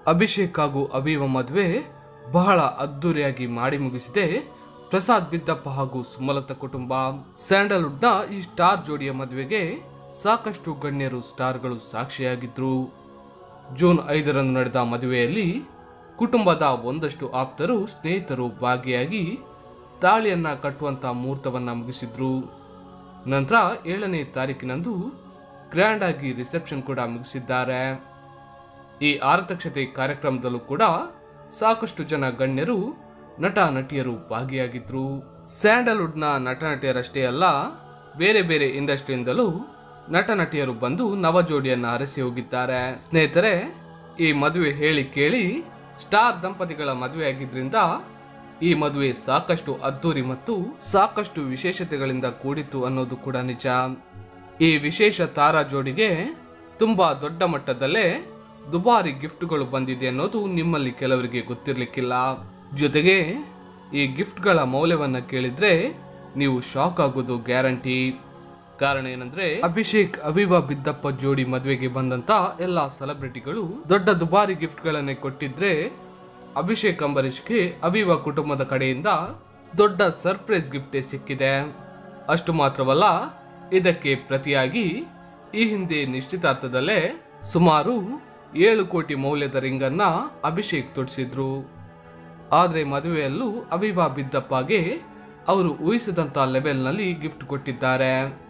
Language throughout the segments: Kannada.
ಅಭಿಷೇಕ್ ಹಾಗೂ ಅಭಿವ ಮದುವೆ ಬಹಳ ಅದ್ದೂರಿಯಾಗಿ ಮಾಡಿ ಮುಗಿಸಿದೆ ಪ್ರಸಾದ್ ಬಿದ್ದಪ್ಪ ಹಾಗೂ ಸುಮಲತಾ ಕುಟುಂಬ ಸ್ಯಾಂಡಲ್ವುಡ್ನ ಈ ಸ್ಟಾರ್ ಜೋಡಿಯ ಮದುವೆಗೆ ಸಾಕಷ್ಟು ಗಣ್ಯರು ಸ್ಟಾರ್ಗಳು ಸಾಕ್ಷಿಯಾಗಿದ್ರು ಜೂನ್ ಐದರಂದು ನಡೆದ ಮದುವೆಯಲ್ಲಿ ಕುಟುಂಬದ ಒಂದಷ್ಟು ಆಪ್ತರು ಸ್ನೇಹಿತರು ಭಾಗಿಯಾಗಿ ತಾಳಿಯನ್ನ ಕಟ್ಟುವಂತ ಮುಹೂರ್ತವನ್ನ ಮುಗಿಸಿದ್ರು ನಂತರ ಏಳನೇ ತಾರೀಕಿನಂದು ಗ್ರ್ಯಾಂಡ್ ಆಗಿ ರಿಸೆಪ್ಷನ್ ಕೂಡ ಮುಗಿಸಿದ್ದಾರೆ ಈ ಆರತಕ್ಷತೆ ಕಾರ್ಯಕ್ರಮದಲ್ಲೂ ಕೂಡ ಸಾಕಷ್ಟು ಜನ ಗಣ್ಯರು ನಟ ನಟಿಯರು ಭಾಗಿಯಾಗಿದ್ರು ಸ್ಯಾಂಡಲ್ವುಡ್ನ ನಟ ನಟಿಯರಷ್ಟೇ ಅಲ್ಲ ಬೇರೆ ಬೇರೆ ಇಂಡಸ್ಟ್ರಿಯಿಂದಲೂ ನಟ ನಟಿಯರು ಬಂದು ನವ ಜೋಡಿಯನ್ನ ಹರಸಿ ಹೋಗಿದ್ದಾರೆ ಸ್ನೇಹಿತರೆ ಈ ಮದುವೆ ಹೇಳಿ ಕೇಳಿ ಸ್ಟಾರ್ ದಂಪತಿಗಳ ಮದುವೆ ಆಗಿದ್ರಿಂದ ಈ ಮದುವೆ ಸಾಕಷ್ಟು ಅದ್ದೂರಿ ಮತ್ತು ಸಾಕಷ್ಟು ವಿಶೇಷತೆಗಳಿಂದ ಕೂಡಿತ್ತು ಅನ್ನೋದು ಕೂಡ ನಿಜ ಈ ವಿಶೇಷ ತಾರಾ ಜೋಡಿಗೆ ತುಂಬಾ ದೊಡ್ಡ ಮಟ್ಟದಲ್ಲೇ ದುಬಾರಿ ಗಿಫ್ಟ್ಗಳು ಬಂದಿದೆ ಅನ್ನೋದು ನಿಮ್ಮಲ್ಲಿ ಕೆಲವರಿಗೆ ಗೊತ್ತಿರ್ಲಿಕ್ಕಿಲ್ಲ ಜೊತೆಗೆ ಈ ಗಿಫ್ಟ್ಗಳ ಮೌಲ್ಯವನ್ನ ಕೇಳಿದ್ರೆ ನೀವು ಶಾಕ್ ಆಗೋದು ಗ್ಯಾರಂಟಿ ಕಾರಣ ಏನಂದ್ರೆ ಅಭಿಷೇಕ್ ಅವಿವಾ ಬಿದ್ದಪ್ಪ ಜೋಡಿ ಮದುವೆಗೆ ಬಂದಂತ ಎಲ್ಲಾ ಸೆಲೆಬ್ರಿಟಿಗಳು ದೊಡ್ಡ ದುಬಾರಿ ಗಿಫ್ಟ್ಗಳನ್ನೇ ಕೊಟ್ಟಿದ್ರೆ ಅಭಿಷೇಕ್ ಅಂಬರೀಷ್ಗೆ ಅವಿವಾ ಕುಟುಂಬದ ಕಡೆಯಿಂದ ದೊಡ್ಡ ಸರ್ಪ್ರೈಸ್ ಗಿಫ್ಟೇ ಸಿಕ್ಕಿದೆ ಅಷ್ಟು ಮಾತ್ರವಲ್ಲ ಇದಕ್ಕೆ ಪ್ರತಿಯಾಗಿ ಈ ಹಿಂದೆ ನಿಶ್ಚಿತಾರ್ಥದಲ್ಲೇ ಸುಮಾರು ಏಳು ಕೋಟಿ ಮೌಲ್ಯದ ರಿಂಗನ್ನ ಅಭಿಷೇಕ್ ತೊಡಿಸಿದ್ರು ಆದರೆ ಮದುವೆಯಲ್ಲೂ ಅವಿವಾ ಬಿದ್ದಪ್ಪಗೆ ಅವರು ಊಹಿಸಿದಂಥ ಲೆವೆಲ್ನಲ್ಲಿ ಗಿಫ್ಟ್ ಕೊಟ್ಟಿದ್ದಾರೆ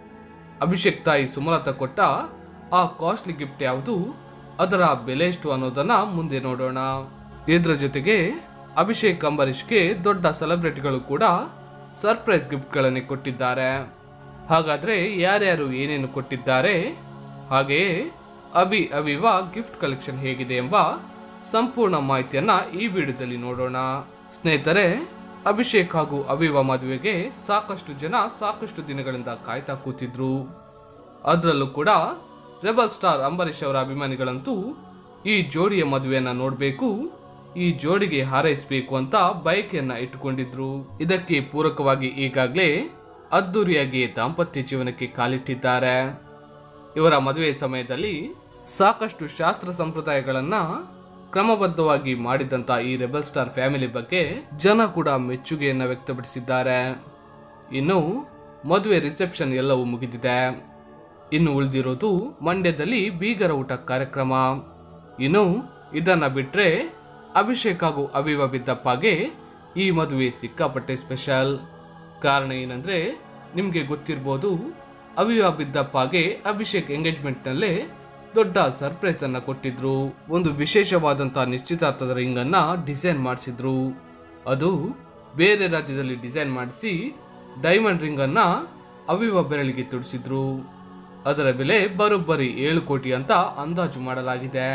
ಅಭಿಷೇಕ್ ತಾಯಿ ಸುಮಲತಾ ಕೊಟ್ಟ ಆ ಕಾಸ್ಟ್ಲಿ ಗಿಫ್ಟ್ ಯಾವುದು ಅದರ ಬೆಲೆ ಎಷ್ಟು ಅನ್ನೋದನ್ನ ಮುಂದೆ ನೋಡೋಣ ಇದರ ಜೊತೆಗೆ ಅಭಿಷೇಕ್ ಅಂಬರೀಷ್ಗೆ ದೊಡ್ಡ ಸೆಲೆಬ್ರಿಟಿಗಳು ಕೂಡ ಸರ್ಪ್ರೈಸ್ ಗಿಫ್ಟ್ಗಳನ್ನೇ ಕೊಟ್ಟಿದ್ದಾರೆ ಹಾಗಾದ್ರೆ ಯಾರ್ಯಾರು ಏನೇನು ಕೊಟ್ಟಿದ್ದಾರೆ ಹಾಗೆಯೇ ಅಭಿ ಅವಿವಾ ಗಿಫ್ಟ್ ಕಲೆಕ್ಷನ್ ಹೇಗಿದೆ ಎಂಬ ಸಂಪೂರ್ಣ ಮಾಹಿತಿಯನ್ನ ಈ ವಿಡಿಯೋದಲ್ಲಿ ನೋಡೋಣ ಸ್ನೇಹಿತರೆ ಅಭಿಷೇಕ್ ಹಾಗೂ ಅವಿವಾ ಮದುವೆಗೆ ಸಾಕಷ್ಟು ಜನ ಸಾಕಷ್ಟು ದಿನಗಳಿಂದ ಕಾಯ್ತಾ ಕೂತಿದ್ರು ಅದರಲ್ಲೂ ಕೂಡ ರೆಬಲ್ ಸ್ಟಾರ್ ಅಂಬರೀಷ್ ಅವರ ಅಭಿಮಾನಿಗಳಂತೂ ಈ ಜೋಡಿಯ ಮದುವೆಯನ್ನ ನೋಡಬೇಕು ಈ ಜೋಡಿಗೆ ಹಾರೈಸಬೇಕು ಅಂತ ಬಯಕೆಯನ್ನ ಇಟ್ಟುಕೊಂಡಿದ್ರು ಇದಕ್ಕೆ ಪೂರಕವಾಗಿ ಈಗಾಗಲೇ ಅದ್ದೂರಿಯಾಗಿ ದಾಂಪತ್ಯ ಜೀವನಕ್ಕೆ ಕಾಲಿಟ್ಟಿದ್ದಾರೆ ಇವರ ಮದುವೆ ಸಮಯದಲ್ಲಿ ಸಾಕಷ್ಟು ಶಾಸ್ತ್ರ ಸಂಪ್ರದಾಯಗಳನ್ನ ಕ್ರಮಬದ್ಧವಾಗಿ ಮಾಡಿದಂತ ಈ ರೆಬಲ್ ಸ್ಟಾರ್ ಫ್ಯಾಮಿಲಿ ಬಗ್ಗೆ ಜನ ಕೂಡ ಮೆಚ್ಚುಗೆಯನ್ನ ವ್ಯಕ್ತಪಡಿಸಿದ್ದಾರೆ ಇನ್ನು ಮದುವೆ ರಿಸೆಪ್ಷನ್ ಎಲ್ಲವೂ ಮುಗಿದಿದೆ ಇನ್ನು ಉಳಿದಿರೋದು ಮಂಡ್ಯದಲ್ಲಿ ಬೀಗರ ಊಟ ಕಾರ್ಯಕ್ರಮ ಇನ್ನು ಇದನ್ನ ಬಿಟ್ರೆ ಅಭಿಷೇಕ್ ಹಾಗೂ ಅವಿವ ಬಿದ್ದಪ್ಪಗೆ ಈ ಮದುವೆ ಸಿಕ್ಕಾಪಟ್ಟೆ ಸ್ಪೆಷಲ್ ಕಾರಣ ಏನಂದ್ರೆ ನಿಮಗೆ ಗೊತ್ತಿರ್ಬೋದು ಅವಿವ ಬಿದ್ದಪ್ಪಗೆ ಅಭಿಷೇಕ್ ಎಂಗೇಜ್ಮೆಂಟ್ನಲ್ಲೇ ದೊಡ್ಡ ಸರ್ಪ್ರೈಸ್ ಅನ್ನ ಕೊಟ್ಟಿದ್ರು ಒಂದು ವಿಶೇಷವಾದಂತಹ ನಿಶ್ಚಿತಾರ್ಥದ ರಿಂಗ್ ಅನ್ನ ಡಿಸೈನ್ ಮಾಡಿಸಿದ್ರು ಅದು ಬೇರೆ ರಾಜ್ಯದಲ್ಲಿ ಡಿಸೈನ್ ಮಾಡಿಸಿ ಡೈಮಂಡ್ ರಿಂಗ್ ಅನ್ನ ಅವಿವ ಬೆರಳಿಗೆ ತುಡಿಸಿದ್ರು ಅದರ ಬೆಲೆ ಬರೋಬ್ಬರಿ ಏಳು ಕೋಟಿ ಅಂತ ಅಂದಾಜು ಮಾಡಲಾಗಿದೆ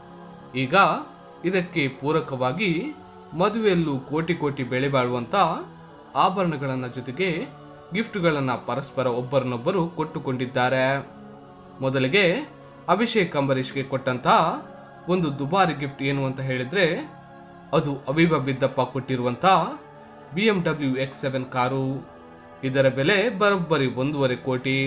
ಈಗ ಇದಕ್ಕೆ ಪೂರಕವಾಗಿ ಮದುವೆಯಲ್ಲೂ ಕೋಟಿ ಕೋಟಿ ಬೆಲೆ ಬಾಳುವಂತ ಆಭರಣಗಳನ್ನ ಜೊತೆಗೆ ಗಿಫ್ಟ್ಗಳನ್ನ ಪರಸ್ಪರ ಒಬ್ಬರನ್ನೊಬ್ಬರು ಕೊಟ್ಟುಕೊಂಡಿದ್ದಾರೆ ಮೊದಲಿಗೆ ಅಭಿಷೇಕ್ ಅಂಬರೀಷ್ಗೆ ಕೊಟ್ಟಂತ ಒಂದು ದುಬಾರಿ ಗಿಫ್ಟ್ ಏನು ಅಂತ ಹೇಳಿದ್ರೆ ಅದು ಅವಿವ ಬಿದ್ದಪ್ಪ ಕೊಟ್ಟಿರುವಂತ B M W X seven car ಇದರ ಬೆಲೆ ಬರೋಬ್ಬರಿ ಒಂದೂವರೆ ಕೋಟಿ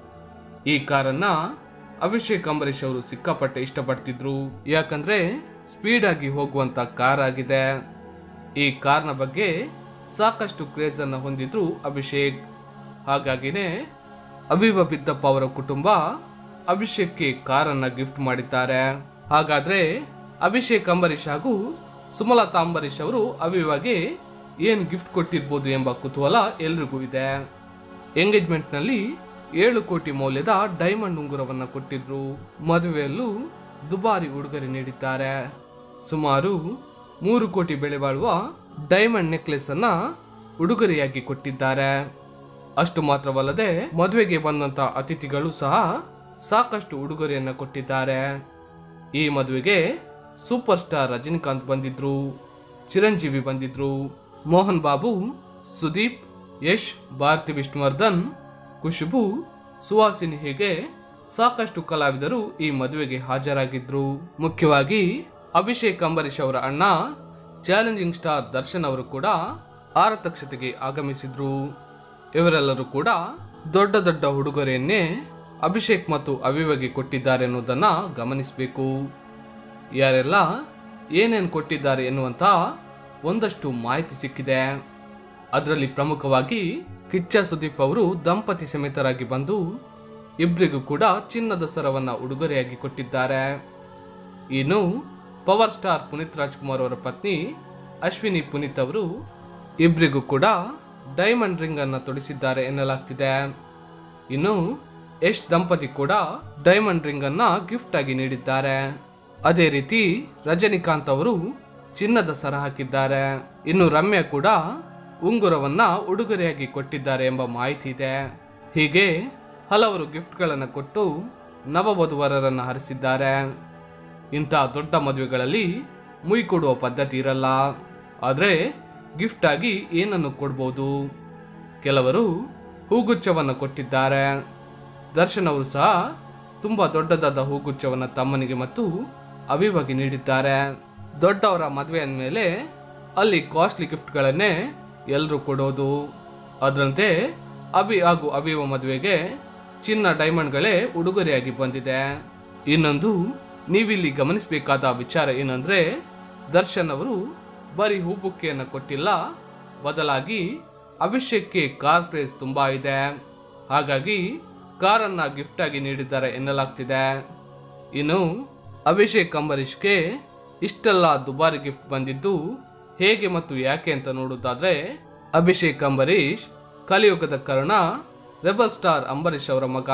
ಈ ಕಾರನ್ನ ಅಭಿಷೇಕ್ ಅಂಬರೀಷ್ ಅವರು ಸಿಕ್ಕಾಪಟ್ಟೆ ಇಷ್ಟಪಡ್ತಿದ್ರು ಯಾಕಂದ್ರೆ ಸ್ಪೀಡ್ ಆಗಿ ಹೋಗುವಂತ ಕಾರ್ ಆಗಿದೆ ಈ ಕಾರ್ನ ಬಗ್ಗೆ ಸಾಕಷ್ಟು ಕ್ರೇಜ್ ಅನ್ನ ಹೊಂದಿದ್ರು ಅಭಿಷೇಕ್ ಹಾಗಾಗಿನೇ ಅಭಿವ ಬಿದ್ದಪ್ಪ ಅವರ ಕುಟುಂಬ ಅಭಿಷೇಕ್ಗೆ ಕಾರನ್ನ ಗಿಫ್ಟ್ ಮಾಡಿದ್ದಾರೆ ಹಾಗಾದ್ರೆ ಅಭಿಷೇಕ್ ಅಂಬರೀಷ್ ಹಾಗೂ ಸುಮಲತಾ ಅಂಬರೀಷ್ ಅವರು ಅವಿವಾಗೆ ಏನ್ ಗಿಫ್ಟ್ ಕೊಟ್ಟಿರ್ಬೋದು ಎಂಬ ಕುತೂಹಲ ಎಲ್ರಿಗೂ ಇದೆ ಎಂಗೇಜ್ಮೆಂಟ್ನಲ್ಲಿ ಏಳು ಕೋಟಿ ಮೌಲ್ಯದ ಡೈಮಂಡ್ ಉಂಗುರವನ್ನ ಕೊಟ್ಟಿದ್ರು ಮದುವೆಯಲ್ಲೂ ದುಬಾರಿ ಉಡುಗೊರೆ ನೀಡಿದ್ದಾರೆ ಸುಮಾರು ಮೂರು ಕೋಟಿ ಬೆಲೆ ಬಾಳುವ ಡೈಮಂಡ್ ನೆಕ್ಲೆಸ್ ಅನ್ನ ಉಡುಗೊರೆಯಾಗಿ ಕೊಟ್ಟಿದ್ದಾರೆ ಅಷ್ಟು ಮಾತ್ರವಲ್ಲದೆ ಮದುವೆಗೆ ಬಂದಂತ ಅತಿಥಿಗಳು ಸಹ ಸಾಕಷ್ಟು ಉಡುಗೊರೆಯನ್ನ ಕೊಟ್ಟಿದ್ದಾರೆ ಈ ಮದುವೆಗೆ ಸೂಪರ್ ಸ್ಟಾರ್ ರಜನಿಕಾಂತ್ ಬಂದಿದ್ರು ಚಿರಂಜೀವಿ ಬಂದಿದ್ರು ಮೋಹನ್ ಬಾಬು ಸುದೀಪ್ ಯಶ್ ಭಾರತಿ ವಿಷ್ಣುವರ್ಧನ್ ಖುಷ್ಬು ಸುಹಾಸಿನಿ ಹೀಗೆ ಸಾಕಷ್ಟು ಕಲಾವಿದರು ಈ ಮದುವೆಗೆ ಹಾಜರಾಗಿದ್ರು ಮುಖ್ಯವಾಗಿ ಅಭಿಷೇಕ್ ಅಂಬರೀಷ್ ಅವರ ಅಣ್ಣ ಚಾಲೆಂಜಿಂಗ್ ಸ್ಟಾರ್ ದರ್ಶನ್ ಅವರು ಕೂಡ ಆರತಕ್ಷತೆಗೆ ಆಗಮಿಸಿದ್ರು ಇವರೆಲ್ಲರೂ ಕೂಡ ದೊಡ್ಡ ದೊಡ್ಡ ಉಡುಗೊರೆಯನ್ನೇ ಅಭಿಷೇಕ್ ಮತ್ತು ಅವಿವಗೆ ಕೊಟ್ಟಿದ್ದಾರೆ ಅನ್ನೋದನ್ನ ಗಮನಿಸಬೇಕು ಯಾರೆಲ್ಲ ಏನೇನು ಕೊಟ್ಟಿದ್ದಾರೆ ಎನ್ನುವಂತ ಒಂದಷ್ಟು ಮಾಹಿತಿ ಸಿಕ್ಕಿದೆ ಅದರಲ್ಲಿ ಪ್ರಮುಖವಾಗಿ ಕಿಚ್ಚ ಸುದೀಪ್ ಅವರು ದಂಪತಿ ಸಮೇತರಾಗಿ ಬಂದು ಇಬ್ಬರಿಗೂ ಕೂಡ ಚಿನ್ನದ ಸರವನ್ನ ಉಡುಗೊರೆಯಾಗಿ ಕೊಟ್ಟಿದ್ದಾರೆ ಇನ್ನು ಪವರ್ ಸ್ಟಾರ್ ಪುನೀತ್ ರಾಜ್ಕುಮಾರ್ ಅವರ ಪತ್ನಿ ಅಶ್ವಿನಿ ಪುನೀತ್ ಅವರು ಇಬ್ಬರಿಗೂ ಕೂಡ ಡೈಮಂಡ್ ರಿಂಗ್ ಅನ್ನ ತೊಡಿಸಿದ್ದಾರೆ ಎನ್ನಲಾಗ್ತಿದೆ ಇನ್ನು ಯಶ್ ದಂಪತಿ ಕೂಡ ಡೈಮಂಡ್ ರಿಂಗ್ ಅನ್ನ ಗಿಫ್ಟ್ ಆಗಿ ನೀಡಿದ್ದಾರೆ ಅದೇ ರೀತಿ ರಜನಿಕಾಂತ್ ಅವರು ಚಿನ್ನದ ಸರ ಹಾಕಿದ್ದಾರೆ ಇನ್ನು ರಮ್ಯಾ ಕೂಡ ಉಂಗುರವನ್ನ ಉಡುಗೊರೆಯಾಗಿ ಕೊಟ್ಟಿದ್ದಾರೆ ಎಂಬ ಮಾಹಿತಿ ಇದೆ ಹೀಗೆ ಹಲವರು ಗಿಫ್ಟ್ಗಳನ್ನು ಕೊಟ್ಟು ನವವಧುವರರನ್ನು ಹರಿಸಿದ್ದಾರೆ ಇಂಥ ದೊಡ್ಡ ಮದುವೆಗಳಲ್ಲಿ ಮುಯ್ ಕೊಡುವ ಪದ್ಧತಿ ಇರಲ್ಲ ಆದರೆ ಗಿಫ್ಟ್ ಆಗಿ ಏನನ್ನು ಕೊಡ್ಬೋದು ಕೆಲವರು ಹೂಗುಚ್ಛವನ್ನು ಕೊಟ್ಟಿದ್ದಾರೆ ದರ್ಶನ್ ಅವರು ಸಹ ತುಂಬ ದೊಡ್ಡದಾದ ಹೂಗುಚ್ಛವನ್ನು ತಮ್ಮನಿಗೆ ಮತ್ತು ಅವಿವಾಗಿ ನೀಡಿದ್ದಾರೆ ದೊಡ್ಡವರ ಮದುವೆ ಅಂದಮೇಲೆ ಅಲ್ಲಿ ಕಾಸ್ಟ್ಲಿ ಗಿಫ್ಟ್ಗಳನ್ನೇ ಎಲ್ಲರೂ ಕೊಡೋದು ಅದರಂತೆ ಅಭಿ ಹಾಗೂ ಅಭಿವ ಮದುವೆಗೆ ಚಿನ್ನ ಡೈಮಂಡ್ಗಳೇ ಉಡುಗೊರೆಯಾಗಿ ಬಂದಿದೆ ಇನ್ನೊಂದು ನೀವಿಲ್ಲಿ ಗಮನಿಸಬೇಕಾದ ವಿಚಾರ ಏನಂದ್ರೆ ದರ್ಶನ್ ಅವರು ಬರೀ ಹೂಬುಕ್ಕೆಯನ್ನು ಕೊಟ್ಟಿಲ್ಲ ಬದಲಾಗಿ ಅಭಿಷೇಕ್ಗೆ ಕಾರ್ ಪ್ರೈಸ್ ತುಂಬಾ ಇದೆ ಹಾಗಾಗಿ ಕಾರನ್ನ ಗಿಫ್ಟ್ ಆಗಿ ನೀಡಿದ್ದಾರೆ ಎನ್ನಲಾಗ್ತಿದೆ ಇನ್ನು ಅಭಿಷೇಕ್ ಅಂಬರೀಷ್ಗೆ ಇಷ್ಟೆಲ್ಲ ದುಬಾರಿ ಗಿಫ್ಟ್ ಬಂದಿದ್ದು ಹೇಗೆ ಮತ್ತು ಯಾಕೆ ಅಂತ ನೋಡೋದಾದ್ರೆ ಅಭಿಷೇಕ್ ಅಂಬರೀಷ್ ಕಲಿಯುಗದ ಕರ್ಣ ರೆಬಲ್ ಸ್ಟಾರ್ ಅಂಬರೀಷ್ ಅವರ ಮಗ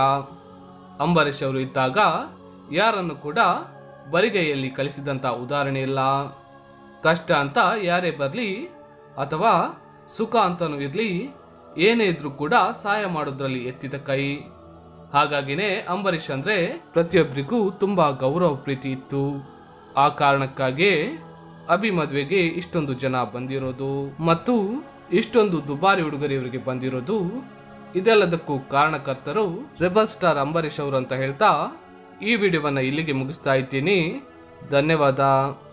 ಅಂಬರೀಷ್ ಅವರು ಇದ್ದಾಗ ಯಾರನ್ನು ಕೂಡ ಬರಿಗೈಯಲ್ಲಿ ಕಳಿಸಿದಂಥ ಉದಾಹರಣೆ ಇಲ್ಲ ಕಷ್ಟ ಅಂತ ಯಾರೇ ಬರಲಿ ಅಥವಾ ಸುಖ ಅಂತನೂ ಇರಲಿ ಏನೇ ಇದ್ರೂ ಕೂಡ ಸಹಾಯ ಮಾಡೋದ್ರಲ್ಲಿ ಎತ್ತಿದ ಕೈ ಹಾಗಾಗಿನೇ ಅಂಬರೀಷ್ ಅಂದ್ರೆ ಪ್ರತಿಯೊಬ್ಬರಿಗೂ ತುಂಬಾ ಗೌರವ ಪ್ರೀತಿ ಇತ್ತು ಆ ಕಾರಣಕ್ಕಾಗಿ ಅಭಿ ಮದುವೆಗೆ ಇಷ್ಟೊಂದು ಜನ ಬಂದಿರೋದು ಮತ್ತು ಇಷ್ಟೊಂದು ದುಬಾರಿ ಉಡುಗೊರೆ ಇವರಿಗೆ ಬಂದಿರೋದು ಇದೆಲ್ಲದಕ್ಕೂ ಕಾರಣಕರ್ತರು ರೆಬಲ್ ಸ್ಟಾರ್ ಅಂಬರೀಷ್ ಅವರು ಅಂತ ಹೇಳ್ತಾ ಈ ವಿಡಿಯೋವನ್ನ ಇಲ್ಲಿಗೆ ಮುಗಿಸ್ತಾ ಇದ್ದೀನಿ ಧನ್ಯವಾದ